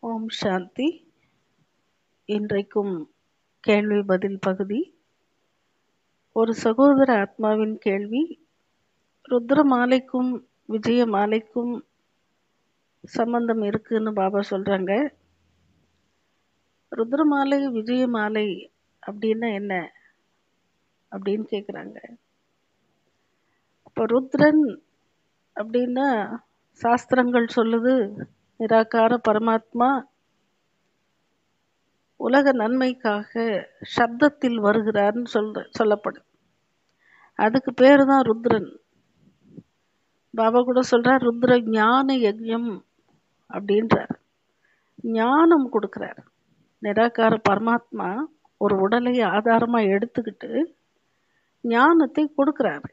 ஓம் சாந்தி இன்றைக்கும் கேள்வி பதில் பகுதி ஒரு சகோதர ஆத்மாவின் கேள்வி ருத்ர மாலைக்கும் விஜய மாலைக்கும் சம்பந்தம் இருக்குன்னு பாபா சொல்றாங்க ருத்ர மாலை விஜய மாலை அப்படின்னா என்ன அப்படின்னு கேட்குறாங்க இப்போ ருத்ரன் அப்படின்னா சாஸ்திரங்கள் சொல்லுது நிராகார பரமாத்மா உலக நன்மைக்காக சப்தத்தில் வருகிறார்னு சொல்ற சொல்லப்படுது அதுக்கு பேர் தான் ருத்ரன் பாபா கூட சொல்றார் ருத்ர ஞான யஜ்யம் அப்படின்றார் ஞானம் கொடுக்கிறார் நிராகார பரமாத்மா ஒரு உடலை ஆதாரமாக எடுத்துக்கிட்டு ஞானத்தை கொடுக்குறாரு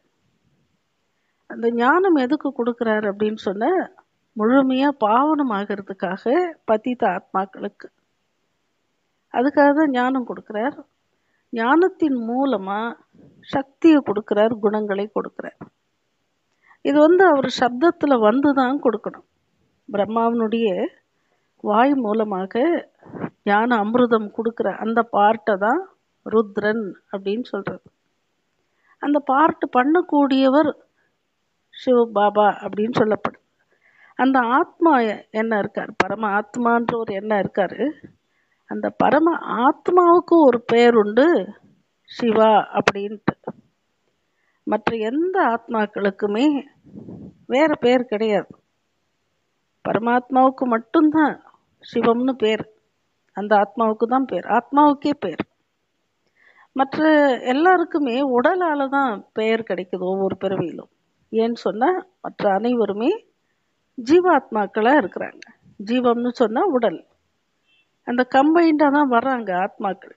அந்த ஞானம் எதுக்கு கொடுக்குறாரு அப்படின்னு சொன்ன முழுமையாக பாவனம் ஆகிறதுக்காக பத்தித்த ஆத்மாக்களுக்கு அதுக்காக தான் ஞானம் கொடுக்குறார் ஞானத்தின் மூலமாக சக்தியை கொடுக்குறார் குணங்களை கொடுக்குறார் இது வந்து அவர் சப்தத்தில் வந்து தான் கொடுக்கணும் பிரம்மாவனுடைய வாய் மூலமாக ஞான அமிர்தம் கொடுக்குற அந்த பார்ட்டை தான் ருத்ரன் அப்படின்னு சொல்கிறது அந்த பார்ட் பண்ணக்கூடியவர் சிவ பாபா அப்படின்னு சொல்லப்படுது அந்த ஆத்மா என்ன இருக்கார் பரம ஆத்மான்ற ஒரு எண்ணம் இருக்காரு அந்த பரம ஆத்மாவுக்கு ஒரு பெயர் உண்டு சிவா அப்படின்ட்டு மற்ற எந்த ஆத்மாக்களுக்குமே வேற பேர் கிடையாது பரமாத்மாவுக்கு மட்டும்தான் சிவம்னு பேர் அந்த ஆத்மாவுக்கு தான் பேர் ஆத்மாவுக்கே பேர் மற்ற எல்லாருக்குமே உடலால் தான் பெயர் கிடைக்குது ஒவ்வொரு பிறவியிலும் ஏன்னு சொன்னால் மற்ற அனைவருமே ஜீவாத்மாக்களாக இருக்கிறாங்க ஜீவம்னு சொன்னால் உடல் அந்த கம்பைண்டாக தான் வர்றாங்க ஆத்மாக்கள்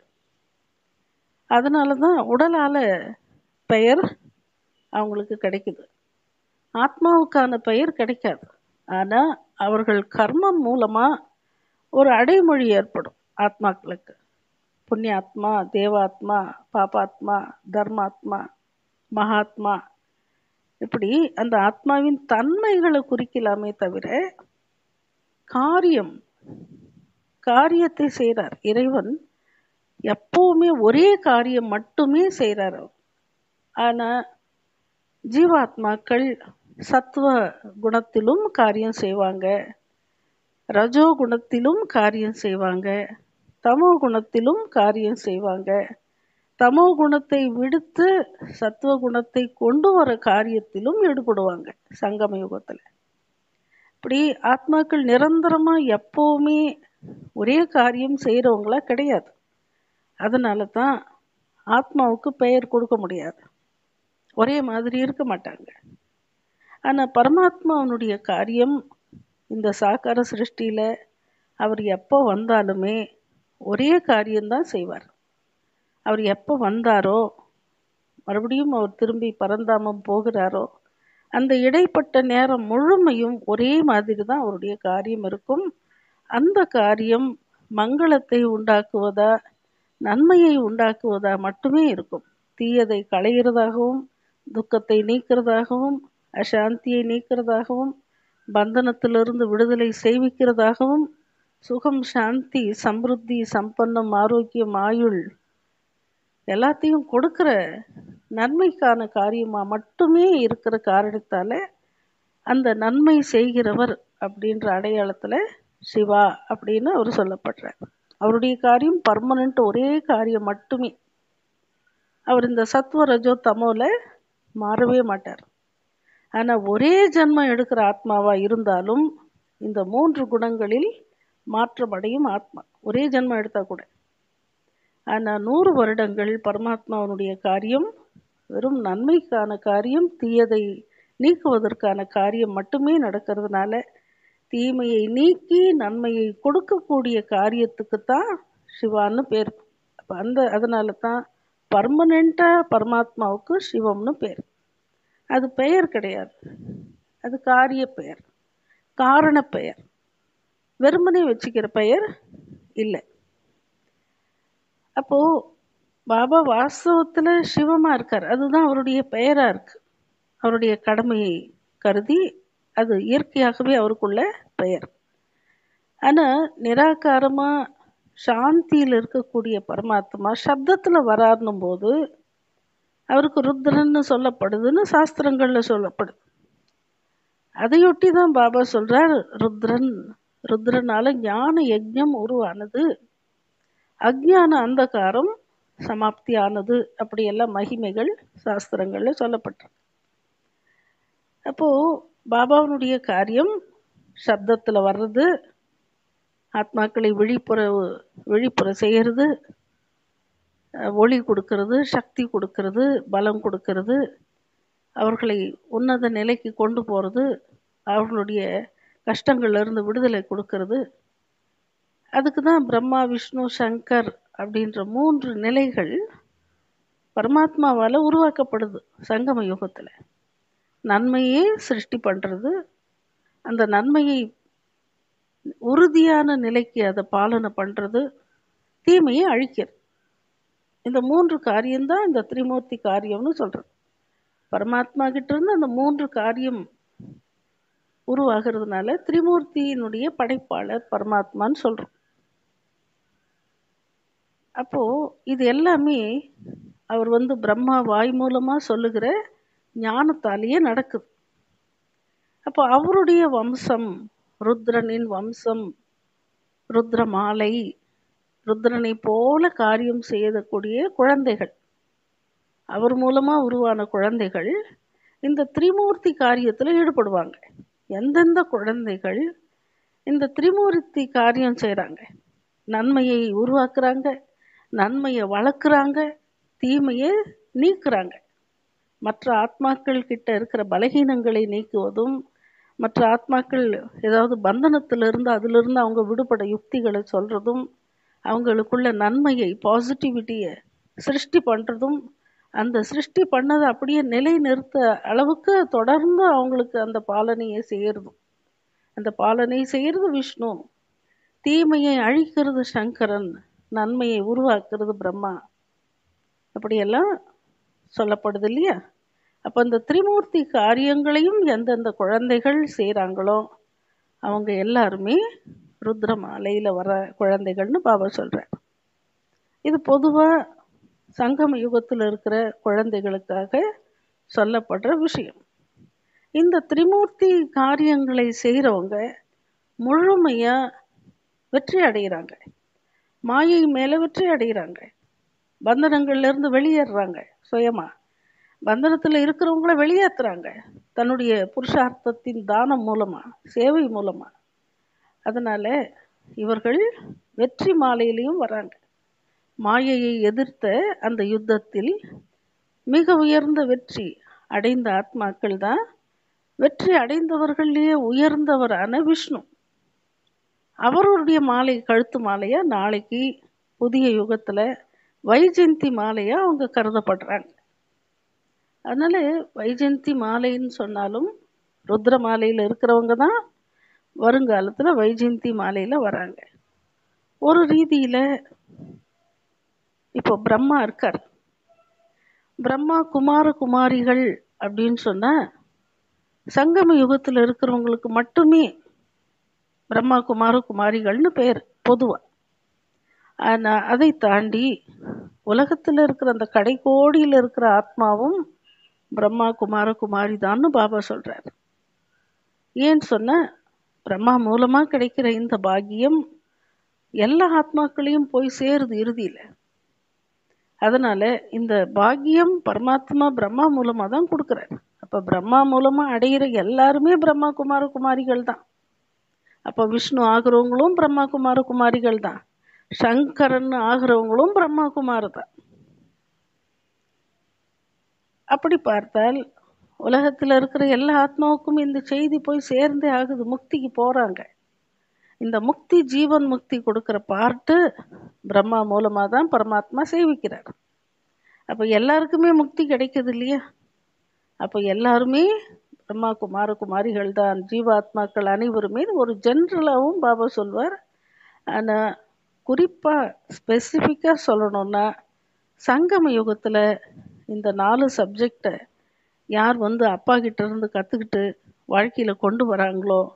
அதனால தான் உடலால் பெயர் அவங்களுக்கு கிடைக்குது ஆத்மாவுக்கான பெயர் கிடைக்காது ஆனால் அவர்கள் கர்மம் மூலமாக ஒரு அடைமொழி ஏற்படும் ஆத்மாக்களுக்கு புண்ணியாத்மா தேவாத்மா பாபாத்மா தர்மாத்மா மகாத்மா இப்படி அந்த ஆத்மாவின் தன்மைகளை குறிக்கலாமே தவிர காரியம் காரியத்தை செய்கிறார் இறைவன் எப்பவுமே ஒரே காரியம் மட்டுமே செய்கிறார் அவர் ஆனால் ஜீவாத்மாக்கள் சத்துவ குணத்திலும் காரியம் செய்வாங்க ரஜோ குணத்திலும் காரியம் செய்வாங்க தமோ குணத்திலும் காரியம் செய்வாங்க தமோ குணத்தை விடுத்து சத்துவ குணத்தை கொண்டு வர காரியத்திலும் ஈடுபடுவாங்க சங்கம யுகத்தில் இப்படி ஆத்மாக்கள் நிரந்தரமாக எப்போவுமே ஒரே காரியம் செய்கிறவங்களா கிடையாது அதனால தான் ஆத்மாவுக்கு பெயர் கொடுக்க முடியாது ஒரே மாதிரி இருக்க மாட்டாங்க ஆனால் பரமாத்மாவனுடைய காரியம் இந்த சாக்கார சிருஷ்டியில் அவர் எப்போ வந்தாலுமே ஒரே காரியம்தான் செய்வார் அவர் எப்போ வந்தாரோ மறுபடியும் அவர் திரும்பி பரந்தாமம் போகிறாரோ அந்த இடைப்பட்ட நேரம் முழுமையும் ஒரே மாதிரி தான் அவருடைய காரியம் இருக்கும் அந்த காரியம் மங்களத்தை உண்டாக்குவதா நன்மையை உண்டாக்குவதா மட்டுமே இருக்கும் தீயதை களைகிறதாகவும் துக்கத்தை நீக்கிறதாகவும் அசாந்தியை நீக்கிறதாகவும் பந்தனத்திலிருந்து விடுதலை செய்விக்கிறதாகவும் சுகம் சாந்தி சம்ருத்தி சம்பன்னம் ஆரோக்கியம் ஆயுள் எல்லாத்தையும் கொடுக்குற நன்மைக்கான காரியமாக மட்டுமே இருக்கிற காரணத்தால் அந்த நன்மை செய்கிறவர் அப்படின்ற அடையாளத்தில் சிவா அப்படின்னு அவர் சொல்லப்படுறார் அவருடைய காரியம் பர்மனண்ட் ஒரே காரியம் மட்டுமே அவர் இந்த சத்வ ரஜோ தமோல மாறவே மாட்டார் ஆனால் ஒரே ஜென்மம் எடுக்கிற ஆத்மாவாக இருந்தாலும் இந்த மூன்று குணங்களில் மாற்றமடையும் ஆத்மா ஒரே ஜென்மம் எடுத்தால் கூட ஆனால் நூறு வருடங்கள் பரமாத்மாவனுடைய காரியம் வெறும் நன்மைக்கான காரியம் தீயதை நீக்குவதற்கான காரியம் மட்டுமே நடக்கிறதுனால தீமையை நீக்கி நன்மையை கொடுக்கக்கூடிய காரியத்துக்கு தான் சிவான்னு பேர் அப்போ அந்த அதனால தான் பர்மனெண்ட்டாக பரமாத்மாவுக்கு சிவம்னு பேர் அது பெயர் கிடையாது அது காரிய பெயர் காரண பெயர் வெறுமனே வச்சுக்கிற பெயர் இல்லை அப்போது பாபா வாஸ்தவத்தில் சிவமாக இருக்கார் அதுதான் அவருடைய பெயராக இருக்கு அவருடைய கடமையை கருதி அது இயற்கையாகவே அவருக்குள்ள பெயர் ஆனால் நிராகாரமாக சாந்தியில் இருக்கக்கூடிய பரமாத்மா சப்தத்தில் வராருன்னும் போது அவருக்கு ருத்ரன்னு சொல்லப்படுதுன்னு சாஸ்திரங்களில் சொல்லப்படுது அதையொட்டி தான் பாபா சொல்கிறார் ருத்ரன் ருத்ரனால ஞான யஜ்ஞம் உருவானது அஜ்ஞான அந்தகாரம் சமாப்தியானது அப்படியெல்லாம் மகிமைகள் சாஸ்திரங்களில் சொல்லப்பட்டிருக்கு அப்போது பாபாவனுடைய காரியம் சப்தத்தில் வர்றது ஆத்மாக்களை விழிப்புற விழிப்புற செய்கிறது ஒளி கொடுக்கறது சக்தி கொடுக்கறது பலம் கொடுக்கறது அவர்களை உன்னத நிலைக்கு கொண்டு போகிறது அவர்களுடைய கஷ்டங்கள்லேருந்து விடுதலை கொடுக்கறது அதுக்கு தான் பிரம்மா விஷ்ணு சங்கர் அப்படின்ற மூன்று நிலைகள் பரமாத்மாவால் உருவாக்கப்படுது சங்கம யுகத்தில் நன்மையே சிருஷ்டி பண்ணுறது அந்த நன்மையை உறுதியான நிலைக்கு அதை பாலனை பண்ணுறது தீமையை அழிக்கிறது இந்த மூன்று காரியம்தான் இந்த திரிமூர்த்தி காரியம்னு சொல்கிறது பரமாத்மா கிட்டேருந்து அந்த மூன்று காரியம் உருவாகிறதுனால திரிமூர்த்தியினுடைய படைப்பாளர் பரமாத்மான்னு சொல்கிறோம் அப்போது இது எல்லாமே அவர் வந்து பிரம்மா வாய் மூலமாக சொல்லுகிற ஞானத்தாலேயே நடக்குது அப்போ அவருடைய வம்சம் ருத்ரனின் வம்சம் ருத்ர மாலை ருத்ரனை போல காரியம் செய்யக்கூடிய குழந்தைகள் அவர் மூலமாக உருவான குழந்தைகள் இந்த திரிமூர்த்தி காரியத்தில் ஈடுபடுவாங்க எந்தெந்த குழந்தைகள் இந்த திரிமூர்த்தி காரியம் செய்கிறாங்க நன்மையை உருவாக்குறாங்க நன்மையை வளர்க்குறாங்க தீமையை நீக்குறாங்க மற்ற ஆத்மாக்கள் கிட்ட இருக்கிற பலகீனங்களை நீக்குவதும் மற்ற ஆத்மாக்கள் ஏதாவது பந்தனத்திலிருந்து அதிலிருந்து அவங்க விடுபட யுக்திகளை சொல்கிறதும் அவங்களுக்குள்ள நன்மையை பாசிட்டிவிட்டியை சிருஷ்டி பண்ணுறதும் அந்த சிருஷ்டி பண்ணதை அப்படியே நிலை நிறுத்த அளவுக்கு தொடர்ந்து அவங்களுக்கு அந்த பாலனையை செய்கிறதும் அந்த பாலனை செய்கிறது விஷ்ணு தீமையை அழிக்கிறது சங்கரன் நன்மையை உருவாக்குறது பிரம்மா அப்படியெல்லாம் சொல்லப்படுது இல்லையா அப்போ இந்த திரிமூர்த்தி காரியங்களையும் எந்தெந்த குழந்தைகள் செய்கிறாங்களோ அவங்க எல்லாருமே ருத்ர மாலையில் வர குழந்தைகள்னு பாபா சொல்கிறார் இது பொதுவாக சங்கம யுகத்தில் இருக்கிற குழந்தைகளுக்காக சொல்லப்படுற விஷயம் இந்த திரிமூர்த்தி காரியங்களை செய்கிறவங்க முழுமையாக வெற்றி அடைகிறாங்க மாயை மேலே வெற்றி அடைகிறாங்க பந்தனங்கள்லேருந்து வெளியேறுறாங்க சுயமாக பந்தனத்தில் இருக்கிறவங்கள வெளியேற்றுறாங்க தன்னுடைய புருஷார்த்தத்தின் தானம் மூலமாக சேவை மூலமாக அதனால் இவர்கள் வெற்றி மாலையிலையும் வராங்க மாயையை எதிர்த்த அந்த யுத்தத்தில் மிக உயர்ந்த வெற்றி அடைந்த ஆத்மாக்கள் தான் வெற்றி அடைந்தவர்கள்லேயே உயர்ந்தவரான விஷ்ணு அவருடைய மாலை கழுத்து மாலையாக நாளைக்கு புதிய யுகத்தில் வைஜெயந்தி மாலையாக அவங்க கருதப்படுறாங்க அதனால் வைஜெயந்தி மாலைன்னு சொன்னாலும் ருத்ர மாலையில் இருக்கிறவங்க தான் வருங்காலத்தில் வைஜெயந்தி மாலையில் வராங்க ஒரு ரீதியில் இப்போ பிரம்மா இருக்கார் பிரம்மா குமார குமாரிகள் அப்படின்னு சொன்னால் சங்கம யுகத்தில் இருக்கிறவங்களுக்கு மட்டுமே பிரம்மா குமார குமாரிகள்னு பேர் பொதுவாக ஆனால் அதை தாண்டி உலகத்தில் இருக்கிற அந்த கடைக்கோடியில் இருக்கிற ஆத்மாவும் பிரம்மா குமார குமாரி தான்னு பாபா சொல்கிறார் ஏன்னு சொன்ன பிரம்மா மூலமாக கிடைக்கிற இந்த பாக்கியம் எல்லா ஆத்மாக்களையும் போய் சேருது இறுதியில் அதனால் இந்த பாக்கியம் பரமாத்மா பிரம்மா மூலமாக தான் கொடுக்குறாரு அப்போ பிரம்மா மூலமாக அடையிற எல்லாருமே பிரம்மா குமார குமாரிகள் தான் அப்போ விஷ்ணு ஆகிறவங்களும் பிரம்மா குமார குமாரிகள் தான் சங்கரன் ஆகிறவங்களும் பிரம்மா குமார் தான் அப்படி பார்த்தால் உலகத்தில் இருக்கிற எல்லா ஆத்மாவுக்கும் இந்த செய்தி போய் சேர்ந்தே ஆகுது முக்திக்கு போகிறாங்க இந்த முக்தி ஜீவன் முக்தி கொடுக்குற பார்ட்டு பிரம்மா மூலமாக தான் பரமாத்மா சேவிக்கிறார் அப்போ எல்லாருக்குமே முக்தி கிடைக்குது இல்லையா அப்போ எல்லாருமே பிரம்மா குமார குமாரிகள் தான் ஜீவாத்மாக்கள் அனைவருமே ஒரு ஜென்ரலாகவும் பாபா சொல்வார் ஆனால் குறிப்பாக ஸ்பெசிஃபிக்காக சொல்லணுன்னா சங்கம யுகத்தில் இந்த நாலு சப்ஜெக்டை யார் வந்து அப்பா கிட்ட இருந்து கற்றுக்கிட்டு வாழ்க்கையில் கொண்டு வராங்களோ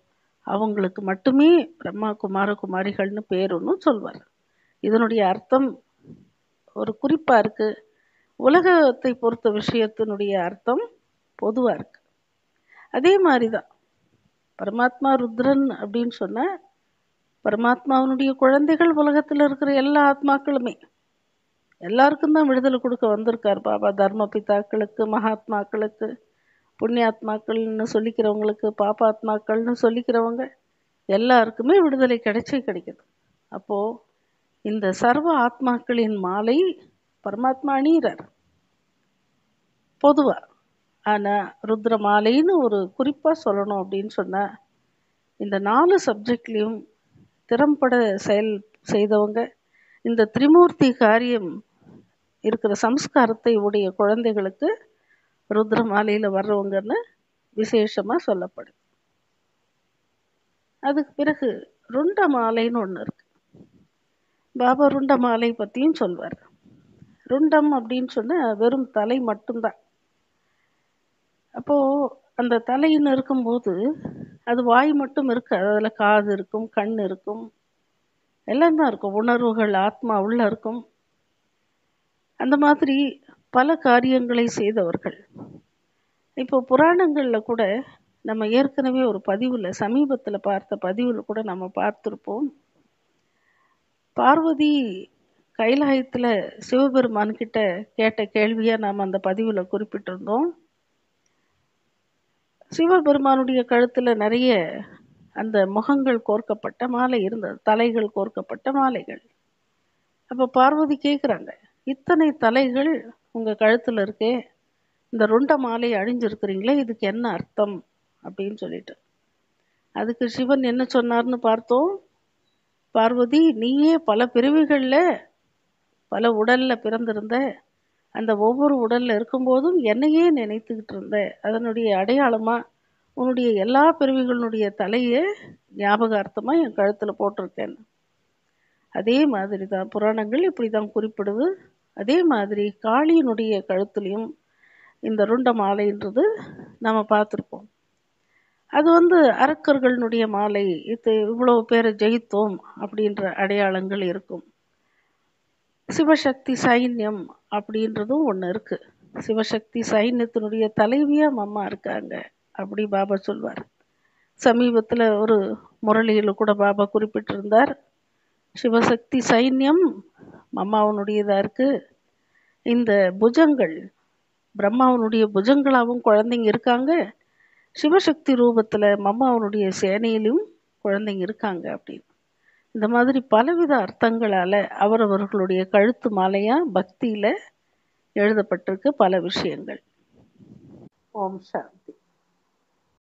அவங்களுக்கு மட்டுமே பிரம்மா குமார குமாரிகள்னு பேருன்னு சொல்வார் இதனுடைய அர்த்தம் ஒரு குறிப்பாக இருக்கு உலகத்தை பொறுத்த விஷயத்தினுடைய அர்த்தம் பொதுவாக இருக்கு அதே மாதிரி தான் பரமாத்மா ருத்ரன் அப்படின்னு சொன்ன பரமாத்மாவனுடைய குழந்தைகள் உலகத்தில் இருக்கிற எல்லா ஆத்மாக்களுமே எல்லாருக்கும் தான் விடுதலை கொடுக்க வந்திருக்கார் பாபா தர்ம பிதாக்களுக்கு மகாத்மாக்களுக்கு புண்ணியாத்மாக்கள்னு சொல்லிக்கிறவங்களுக்கு பாப்பாத்மாக்கள்னு சொல்லிக்கிறவங்க எல்லாருக்குமே விடுதலை கிடைச்சே கிடைக்குது அப்போது இந்த சர்வ ஆத்மாக்களின் மாலை பரமாத்மா அணியிறார் பொதுவாக ஆனால் ருத்ர மாலைன்னு ஒரு குறிப்பாக சொல்லணும் அப்படின்னு சொன்னால் இந்த நாலு சப்ஜெக்ட்லேயும் திறம்பட செயல் செய்தவங்க இந்த திரிமூர்த்தி காரியம் இருக்கிற சம்ஸ்காரத்தை உடைய குழந்தைகளுக்கு ருத்ர மாலையில் வர்றவங்கன்னு விசேஷமாக சொல்லப்படுது அதுக்கு பிறகு ருண்ட மாலைன்னு ஒன்று இருக்கு பாபா ருண்ட மாலை பற்றியும் சொல்வார் ருண்டம் அப்படின்னு சொன்னால் வெறும் தலை மட்டும்தான் அப்போது அந்த தலைன்னு இருக்கும்போது அது வாய் மட்டும் இருக்காது அதில் காது இருக்கும் கண் இருக்கும் எல்லாம் தான் இருக்கும் உணர்வுகள் ஆத்மா உள்ள இருக்கும் அந்த மாதிரி பல காரியங்களை செய்தவர்கள் இப்போ புராணங்களில் கூட நம்ம ஏற்கனவே ஒரு பதிவில் சமீபத்தில் பார்த்த பதிவில் கூட நம்ம பார்த்துருப்போம் பார்வதி கைலாயத்தில் சிவபெருமான் கிட்ட கேட்ட கேள்வியாக நாம் அந்த பதிவில் குறிப்பிட்டிருந்தோம் சிவபெருமானுடைய கழுத்தில் நிறைய அந்த முகங்கள் கோர்க்கப்பட்ட மாலை இருந்தது தலைகள் கோர்க்கப்பட்ட மாலைகள் அப்போ பார்வதி கேட்குறாங்க இத்தனை தலைகள் உங்கள் கழுத்தில் இருக்கே இந்த ருண்ட மாலை அழிஞ்சிருக்கிறீங்களே இதுக்கு என்ன அர்த்தம் அப்படின்னு சொல்லிட்டு அதுக்கு சிவன் என்ன சொன்னார்னு பார்த்தோம் பார்வதி நீயே பல பிறவிகளில் பல உடலில் பிறந்திருந்த அந்த ஒவ்வொரு உடலில் இருக்கும்போதும் என்னையே நினைத்துக்கிட்டு இருந்த அதனுடைய அடையாளமாக உன்னுடைய எல்லா பிறவிகளினுடைய தலையை ஞாபகார்த்தமாக என் கழுத்தில் போட்டிருக்கேன் அதே மாதிரி தான் புராணங்கள் இப்படி தான் குறிப்பிடுது அதே மாதிரி காளியினுடைய கழுத்துலையும் இந்த ருண்ட மாலைன்றது நம்ம பார்த்துருப்போம் அது வந்து அரக்கர்களுடைய மாலை இது இவ்வளோ பேரை ஜெயித்தோம் அப்படின்ற அடையாளங்கள் இருக்கும் சிவசக்தி சைன்யம் அப்படின்றதும் ஒன்று இருக்குது சிவசக்தி சைன்யத்தினுடைய தலைவியாக அம்மா இருக்காங்க அப்படி பாபா சொல்வார் சமீபத்தில் ஒரு முரளியில் கூட பாபா குறிப்பிட்டிருந்தார் சிவசக்தி சைன்யம் அம்மாவனுடையதாக இருக்குது இந்த புஜங்கள் பிரம்மாவனுடைய புஜங்களாகவும் குழந்தைங்க இருக்காங்க சிவசக்தி ரூபத்தில் மம்மாவனுடைய சேனையிலும் குழந்தைங்க இருக்காங்க அப்படின்னு இந்த மாதிரி பலவித அர்த்தங்களால் அவரவர்களுடைய கழுத்து மாலையாக பக்தியில் எழுதப்பட்டிருக்கு பல விஷயங்கள் ஓம் சாந்தி